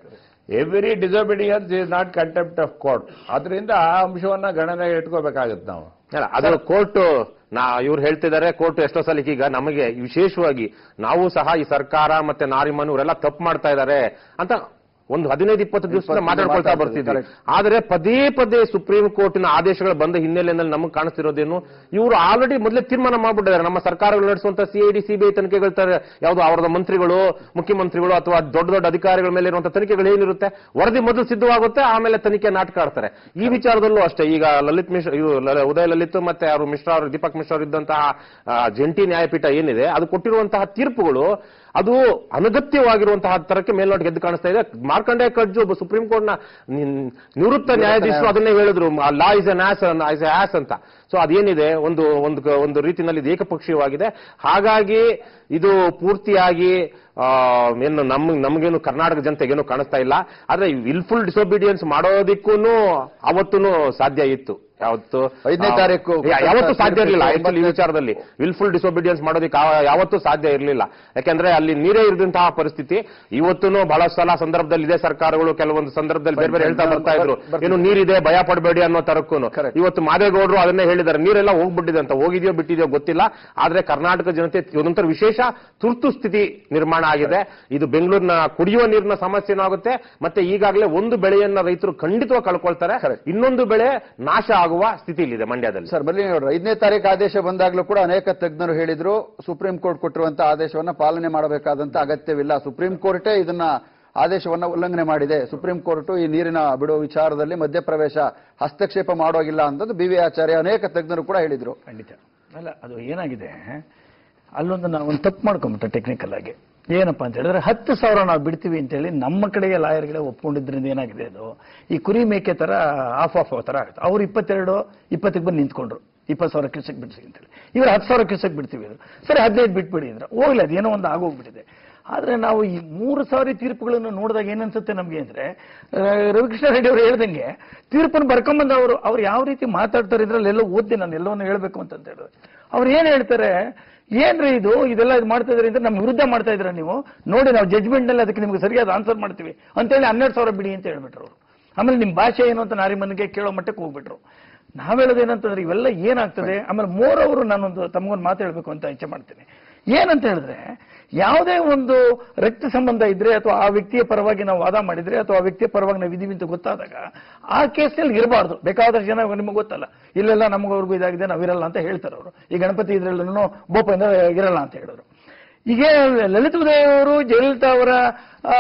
every disobedience is not contempt of court ಅದರಿಂದ ಆ ಅಂಶವನ್ನ ಗಣನೆಗೆ ಇಟ್ಕೋಬೇಕಾಗುತ್ತೆ ನಾವು ಅಲ್ಲ ಅದು ಕೋರ್ಟ್ ನಾ ಇವ್ರು ಹೇಳ್ತಿದ್ದಾರೆ ಕೋರ್ಟ್ ಎಷ್ಟೋ ಸಲ ಈಗ ನಮಗೆ ವಿಶೇಷವಾಗಿ ನಾವು ಸಹ ಈ ಸರ್ಕಾರ ಮತ್ತೆ ನಾರಿಮನ್ ಇವರೆಲ್ಲ ತಪ್ಪು ಮಾಡ್ತಾ ಇದ್ದಾರೆ ಅಂತ ಒಂದು ಹದಿನೈದು ಇಪ್ಪತ್ತು ದಿವಸದಿಂದ ಇಪ್ಪತ್ತು ಮಾತಾಡ್ಕೊಳ್ತಾ ಮಾತಾಡ್ತೀವಿ, ಬರ್ತಿದ್ವಿ correct. ಆದ್ರೆ ಪದೇ ಪದೇ ಸುಪ್ರೀಂ ಕೋರ್ಟಿನ ಆದೇಶಗಳು ಬಂದ ಹಿನ್ನೆಲೆಯಲ್ಲಿ ನಮಗೆ ಕಾಣಿಸ್ತಿರೋದೇನು ಇವರು ಆಲ್ರೆಡಿ ಮೊದಲೇ ತೀರ್ಮಾನ ಮಾಡ್ಬಿಟ್ಟಿದ್ದಾರೆ ನಮ್ಮ ಸರ್ಕಾರಗಳು ನಡೆಸುವಂತ ಸಿಐಡಿ ಸಿಬಿಐ ತನಿಖೆಗಳು ತರ- ಯಾವುದು ಅವರದ ಮಂತ್ರಿಗಳು ಮುಖ್ಯಮಂತ್ರಿಗಳು ಅಥವಾ ದೊಡ್ಡ ದೊಡ್ಡ ಅಧಿಕಾರಿಗಳ ಮೇಲೆ ಇರುವಂತಹ ತನಿಖೆಗಳು ಏನಿರುತ್ತೆ ವರದಿ ಮೊದಲು ಸಿದ್ಧವಾಗುತ್ತೆ ಆಮೇಲೆ ತನಿಖೆ ನಾಟಕ ಆಡ್ತಾರೆ ಈ ವಿಚಾರದಲ್ಲೂ ಅಷ್ಟೇ ಈಗ ಲಲಿತ್ ಮಿಶ್ರಾ ಇವು ಲ- ಉದಯ ಲಲಿತ್ ಮತ್ತೆ ಅವರು ಮಿಶ್ರಾ ಅವರು ದೀಪಕ್ ಮಿಶ್ರಾ ಅವರು ಇದ್ದಂತಹ ಆ, ಜಂಟಿ ನ್ಯಾಯಪೀಠ ಏನಿದೆ ಅದು ಕೊಟ್ಟಿರುವಂತಹ ತೀರ್ಪುಗಳು ಅದು ಅನಗತ್ಯವಾಗಿರುವಂತಹ ತರಕ್ಕೆ ಮೇಲ್ನೋಟಕ್ಕೆ ಎದ್ದು ಕಾಣಿಸ್ತಾ ಇದೆ ಮಾರ್ಕಂಡೇಯ ಕಡ್ಜು ಒಬ್ಬ ಸುಪ್ರೀಂ ಕೋರ್ಟ್ನ ನಿನ್- ನಿವೃತ್ತ ನ್ಯಾಯಾಧೀಶರು ಅದನ್ನೇ ಹೇಳಿದ್ರು law is an ass is a ass ಅಂತ ಸೊ ಅದೇನಿದೆ ಒಂದು ಒಂದು ಒಂದು ರೀತಿಯಲ್ಲಿ ಇದು ಏಕಪಕ್ಷೀಯವಾಗಿದೆ ಹಾಗಾಗಿ ಇದು ಪೂರ್ತಿಯಾಗಿ ಆ, ಏನು ನಮ್ ನಮಗೇನು ಕರ್ನಾಟಕ ಜನತೆಗೇನು ಕಾಣಿಸ್ತಾ ಇಲ್ಲ ಆದ್ರೆ ವಿಲ್ಫುಲ್ ಡಿಸೊಬಿಡಿಯನ್ಸ್ ಮಾಡೋದಿಕ್ಕೂ ಅವತ್ತೂ ಸಾಧ್ಯ ಇತ್ತು ಯಾವತ್ತು ಐದನೇ ಆ, ತಾರೀಕು ಯಾ- ಯಾವತ್ತೂ ಸಾಧ್ಯ ಇರಲಿಲ್ಲ ಒಂಬತ್ತನೇ- ಆಕ್ಚುಲಿ ಈ ವಿಚಾರದಲ್ಲಿ ವಿಲ್ಫುಲ್ ಡಿಸೊಬಿಡಿಯನ್ಸ್ ಮಾಡೋದಕ್ಕೆ ಆ- ಯಾವತ್ತೂ ಸಾಧ್ಯ ಇರಲಿಲ್ಲ ಯಾಕಂದ್ರೆ ಅಲ್ಲಿ ನೀರೇ ಇರದಂತಹ ಪರಿಸ್ಥಿತಿ ಇವತ್ತೂ ಬಹಳ ಸಲ ಸಂದರ್ಭದಲ್ಲಿ ಇದೇ ಸರ್ಕಾರಗಳು ಕೆಲವೊಂದು ಸಂದರ್ಭದಲ್ಲಿ ಬೇರೆ ಬೇರೆ ಹೇಳ್ತಾ ಬರ್ತಾ ಇದ್ರು ಏನು ನೀರಿದೆ ಭಯ ಪಡಬೇಡಿ ಅನ್ನೋ ತರಕ್ಕೂ Correct. ಇವತ್ತು ಮಾದೇಗೌಡರು ಅದನ್ನೇ ಹೇಳಿದ್ದಾರೆ ನೀರೆಲ್ಲ ಹೋಗ್ಬಿಟ್ಟಿದೆ ಅಂತ ಹೋಗಿದೆಯೋ ಬಿಟ್ಟಿದೆಯೋ ಗೊತ್ತಿಲ್ಲ ಆದ್ರೆ ಕರ್ನಾಟಕ ಜನತೆ ಒಂದೊಂಥರ ವಿಶೇಷ ತುರ್ತು ಸ್ಥಿತಿ ನಿರ್ಮಾಣ ಆಗಿದೆ ಇದು ಬೆಂಗಳೂರಿನ ಕುಡಿಯುವ ನೀರಿನ ಸಮಸ್ಯೆನೂ ಆಗುತ್ತೆ ಮತ್ತೆ ಈಗಾಗಲೇ ಒಂದು ಬೆಳೆಯನ್ನ ರೈತರು ಖಂಡಿತವಾಗಿ ಕಳ್ಕೊಳ್ತಾರೆ ಇನ್ನೊಂದು ಬೆಳೆ ನಾಶ ಆಗುವ ಸ್ಥಿತಿಯಲ್ಲಿದೆ ಮಂಡ್ಯದಲ್ಲಿ ಸರ್ ಬಲ್ಲಿ ನೋಡ್ರಿ ಐದನೇ ತಾರೀಕು ಆದೇಶ ಬಂದಾಗಲೂ ಕೂಡ ಅನೇಕ ತಜ್ಞರು ಹೇಳಿದ್ರು ಸುಪ್ರೀಂ ಕೋರ್ಟ್ ಕೊಟ್ಟಿರುವಂತ ಆದೇಶವನ್ನ ಪಾಲನೆ ಮಾಡಬೇಕಾದಂತ ಅಗತ್ಯವಿಲ್ಲ ಸುಪ್ರೀಂ ಕೋರ್ಟೇ ಇದನ್ನ ಆದೇಶವನ್ನ ಉಲ್ಲಂಘನೆ ಮಾಡಿದೆ ಸುಪ್ರೀಂ ಕೋರ್ಟ್ ಈ ನೀರಿನ ಬಿಡುವ ವಿಚಾರದಲ್ಲಿ ಮಧ್ಯಪ್ರವೇಶ ಹಸ್ತಕ್ಷೇಪ ಮಾಡೋಗಿಲ್ಲ ಅಂತದ್ದು ಬಿ ವಿ ಆಚಾರ್ಯ ಅನೇಕ ತಜ್ಞರು ಕೂಡ ಹೇಳಿದ್ರು ಖಂಡಿತ ಅಲ್ಲ ಅದು ಏನಾಗಿದೆ ಅಲ್ಲೊಂದು ನಾವು ಒಂದು ತಪ್ಪು ಮಾಡ್ಕೊಂಬಿಟ್ಟು ಟೆಕ್ನಿಕಲ್ ಆಗಿ ಏನಪ್ಪಾ ಅಂತ ಹೇಳಿದ್ರೆ ಹತ್ತು ಸಾವಿರ ನಾವು ಬಿಡ್ತೀವಿ ಅಂತೇಳಿ ನಮ್ಮ ಕಡೆಗೆ ಲಾಯರ್ಗಳೇ ಒಪ್ಕೊಂಡಿದ್ರಿಂದ ಏನಾಗಿದೆ ಅದು ಈ ಕುರಿ ಮೇಕೆ ತರ ಆಫ್ ಆಫ್ ತರ ಆಗುತ್ತೆ ಅವ್ರು ಇಪ್ಪತ್ತೆರಡು ಇಪ್ಪತ್ತಕ್ಕೆ ಬಂದು ನಿಂತ್ಕೊಂಡ್ರು ಇಪ್ಪತ್ತು ಸಾವಿರ ಕ್ಯೂಸೆಕ್ ಬಿಡಿಸಿ ಅಂತೇಳಿ ಇವ್ರು ಹತ್ತು ಸಾವಿರ ಕ್ಯೂಸೆಕ್ ಬಿಡ್ತೀವಿ ಅಂದ್ರು. ಸರಿ ಹದಿನೈದು ಬಿಟ್ಬಿಡಿ ಅಂದ್ರೆ ಹೋಗ್ಲಿ ಅದೇನೋ ಒಂದು ಆಗೋಗ್ಬಿಟ್ಟಿದೆ ಆದ್ರೆ ನಾವು ಈ ಮೂರು ಸಾವಿರ ತೀರ್ಪುಗಳನ್ನು ನೋಡಿದಾಗ ಏನನ್ಸುತ್ತೆ ನಮ್ಗೆ ಅಂದ್ರೆ ಆ, ರವಿಕೃಷ್ಣ ರೆಡ್ಡಿ ಅವರು ಹೇಳ್ದಂಗೆ ತೀರ್ಪನ್ನು ಬರ್ಕೊಂಬಂದವರು ಅವ್ರು ಯಾವ ರೀತಿ ಮಾತಾಡ್ತಾರೆ ಇದ್ರಲ್ಲಿ ಎಲ್ಲೋ ಓದ್ದೆ ನಾನು ಎಲ್ಲವನ್ನು ಹೇಳ್ಬೇಕು ಅಂತ ಹೇಳಿದ್ರೆ ಅವ್ರು ಏನ್ ಹೇಳ್ತಾರೆ ಏನ್ರಿ ಇದು ಇದೆಲ್ಲ ಇದು ಮಾಡ್ತಾ ಇದ್ರಿ ಅಂತ ನಮ್ಮ ವಿರುದ್ಧ ಮಾಡ್ತಾ ಇದ್ರ ನೀವು ನೋಡಿ ನಾವು ಜಜ್ಮೆಂಟ್ ನಲ್ಲಿ ಅದಕ್ಕೆ ನಿಮ್ಗೆ ಸರಿಯಾದ ಆನ್ಸರ್ ಮಾಡ್ತೀವಿ ಅಂತೇಳಿ ಹನ್ನೆರಡು ಸಾವಿರ ಬಿಡಿ ಅಂತ ಹೇಳ್ಬಿಟ್ರು ಅವರು ಆಮೇಲೆ ನಿಮ್ ಭಾಷೆ ಏನು ಅಂತ ನಾರಿಮನ್ಗೆ ಕೇಳೋ ಮಟ್ಟಕ್ಕೆ ಹೋಗ್ಬಿಟ್ರು ನಾವ್ ಹೇಳೋದು ಏನಂತಂದ್ರೆ ಇವೆಲ್ಲ ಏನಾಗ್ತದೆ ಆಮೇಲೆ ಮೋರ್ ಅವರು ನಾನೊಂದು ತಮಗೊಂದು ಮಾತು ಹೇಳ್ಬೇಕು ಅಂತ ಇಚ್ಛೆ ಮಾಡ್ತೀನಿ ಏನಂತ ಹೇಳಿದ್ರೆ ಯಾವುದೇ ಒಂದು ರಕ್ತ ಸಂಬಂಧ ಇದ್ರೆ ಅಥವಾ ಆ ವ್ಯಕ್ತಿಯ ಪರವಾಗಿ ನಾವು ವಾದ ಮಾಡಿದ್ರೆ ಅಥವಾ ಆ ವ್ಯಕ್ತಿಯ ಪರವಾಗಿ ನಾವು ಇದೀವಿ ಅಂತ ಗೊತ್ತಾದಾಗ ಆ ಕೇಸ್ನಲ್ಲಿ ಇರಬಾರ್ದು ಬೇಕಾದಷ್ಟು ಜನ ನಿಮಗೆ ಗೊತ್ತಲ್ಲ ಇಲ್ಲೆಲ್ಲ ನಮಗವ್ರಿಗೂ ಇದಾಗಿದೆ ನಾವಿರಲ್ಲ ಅಂತ ಹೇಳ್ತಾರೆ ಅವರು ಈ ಗಣಪತಿ ಇದ್ರಲ್ಲೂ ಬೋಪದಿಂದ ಇರಲ್ಲ ಅಂತ ಹೇಳಿದ್ರು ಈಗ ಲಲಿತ್ ಉದಯ್ ಅವರು ಜಯಲಲಿತಾ ಅವರ ಆ,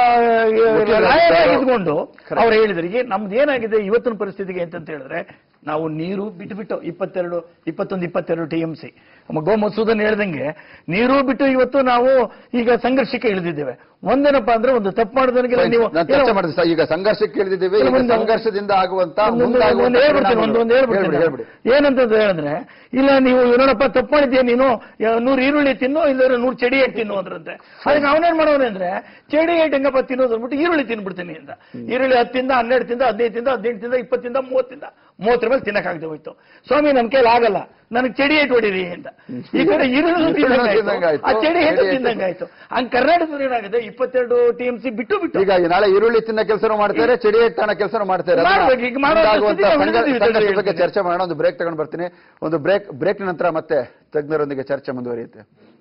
ಲಾಯರ್ ಇದ್ಕೊಂಡು ಅವ್ರು ಹೇಳಿದ್ರು ಈಗ ನಮ್ದು ಏನಾಗಿದೆ ಇವತ್ತಿನ ಪರಿಸ್ಥಿತಿಗೆ ಅಂತಂತ ಹೇಳಿದ್ರೆ ನಾವು ನೀರು ಬಿಟ್ಟು ಬಿಟ್ಟು ಇಪ್ಪತ್ತೆರಡು ಇಪ್ಪತ್ತೊಂದು ಇಪ್ಪತ್ತೆರಡು ಟಿ ಎಂ ಸಿ ಗೋ ಮಸೂದನ್ ಹೇಳ್ದಂಗೆ ನೀರು ಬಿಟ್ಟು ಇವತ್ತು ನಾವು ಈಗ ಸಂಘರ್ಷಕ್ಕೆ ಇಳಿದಿದ್ದೇವೆ ಒಂದೇನಪ್ಪ ಅಂದ್ರೆ ಒಂದು ತಪ್ಪು ಮಾಡಿದವನಿಗೆ ನೀವು ನಾನು ಚರ್ಚೆ ಮಾಡಿದ್ವಿ ಸರ್, ಈಗ ಸಂಘರ್ಷಕ್ಕೆ ಇಳಿದಿದ್ದೀವಿ ಈಗ ಒಂದು- ಸಂಘರ್ಷದಿಂದ ಆಗುವಂತ ಒಂದು- ಒಂದು- ಮುಂದಾಗುವಂತ ಒಂದು ಹೇಳ್ಬಿಡ್ತೀನಿ ಒಂದು ಒಂದು ಪರಿಣಾಮಗಳು. ಹೇಳ್ಬಿಡ್ತೀನಿ ಹೇಳ್ಬಿಡಿ, ಹೇಳ್ಬಿಡಿ ಏನಂತ ಹೇಳಿದ್ರೆ ಇಲ್ಲ ನೀವು ನೋಡಪ್ಪ ತಪ್ಪು ಮಾಡಿದ್ಯಾ ನೀನು ಯಾ- ನೂರು ಈರುಳ್ಳಿ ತಿನ್ನು ಇಲ್ಲ ನೂರು ಚಡಿ ಏಟ್ ತಿನ್ನು ಅಂದ್ರಂತೆ ಅದಕ್ಕೆ ಅವನೇನ್ ಮಾಡೋನು ಅಂದ್ರೆ ಚಡಿ ಏಟ್ ಹೆಂಗಪ್ಪ ತಿನ್ನೋದು ಅಂದ್ಬಿಟ್ಟು ಈರುಳ್ಳಿ ತಿನ್ಬಿಡ್ತೀನಿ ಅಂತ ಈರುಳ್ಳಿ ಹತ್ತಿಂದ ಹನ್ನೆರಡು ತಿಂದ ಹದಿನೈದು ತಿಂದ ಹದಿನೆಂಟು ತಿಂದ ಇಪ್ಪತ್ತಿಂದ ಮೂವತ್ತಿಂದ ಮೂವತ್ತರ ಮೇಲೆ ತಿನ್ನಕ್ಕಾಗದೆ ಹೋಯ್ತು ಸ್ವಾಮಿ ನನ್ ಕೈಲಿ ಆಗಲ್ಲ ನನಗೆ ಚಡಿ ಏಟ್ ಹೊಡಿರಿ ಅಂತ ಈ ಕಡೆ ಈರುಳ್ಳಿ ತಿಂದಂಗಾಯ್ತು ತಿಂದಂಗಾಯ್ತು. ಆ ಚಡಿ ಏಟು ಚಡಿ ಏಟು. ತಿಂದಂಗಾಯ್ತು ಹಂಗ್ ಕರ್ನಾಟಕದಲ್ಲಿ ಏನಾಗಿದೆ ಇಪ್ಪತ್ತೆರಡು ಟಿ ಎಂ ಸಿ ಬಿಟ್ಟು ಬಿಟ್ಟು ಈಗ ಈ ನಾಳೆ ಈರುಳ್ಳಿ ತಿನ್ನ ಕೆಲಸನೂ ಮಾಡ್ತಾರೆ ಚಡಿ ಎತ್ತಾಣ ಕೆಲಸನೂ ಮಾಡ್ತಾರೆ ಅದನ್ನ ಮಾಡ್ಬೇಕು, ಈಗ ಮಾಡೋ ಮುಂದಾಗುವಂತ ಸ್ಥಿತಿಗೆ ಸಂಘ- ಉಳಿದಿದ್ದೀವಿ ಸಂಘರ್ಷದ ಅಂತ ಬಗ್ಗೆ ಹೇಳ್ತೀನಿ. ಚರ್ಚೆ ಮಾಡೋಣ ಒಂದು ಬ್ರೇಕ್ ತಗೊಂಡು ಬರ್ತೀನಿ ಒಂದು ಬ್ರೇಕ್ ಬ್ರೇಕ್ ನಂತರ ಮತ್ತೆ ತಜ್ಞರೊಂದಿಗೆ ಚರ್ಚೆ ಮುಂದುವರಿಯುತ್ತೆ